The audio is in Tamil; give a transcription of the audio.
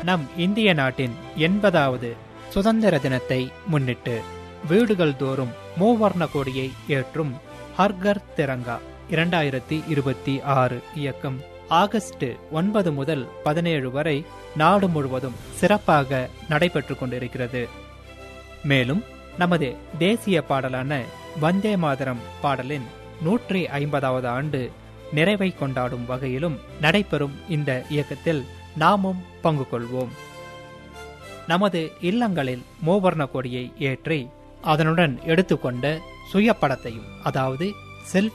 நம் இந்திய நாட்டின் எண்பதாவது சுதந்திர தினத்தை முன்னிட்டு வீடுகள் தோறும் மூவர்ண கொடியை ஏற்றும் ஹர்கர் திரங்கா இரண்டாயிரத்தி இருபத்தி ஆறு இயக்கம் ஆகஸ்ட் ஒன்பது முதல் பதினேழு வரை நாடு முழுவதும் சிறப்பாக நடைபெற்று கொண்டிருக்கிறது மேலும் நமது தேசிய பாடலான வந்தே மாதரம் பாடலின் நூற்றி ஐம்பதாவது ஆண்டு நிறைவை கொண்டாடும் வகையிலும் நடைபெறும் இந்த இயக்கத்தில் நாமும் பங்கு கொள்வோம் நமது இல்லங்களில் மூவர்ண கொடியை ஏற்றி அதனுடன் எடுத்துக்கொண்ட சுய படத்தையும் அதாவது செல்ஃபி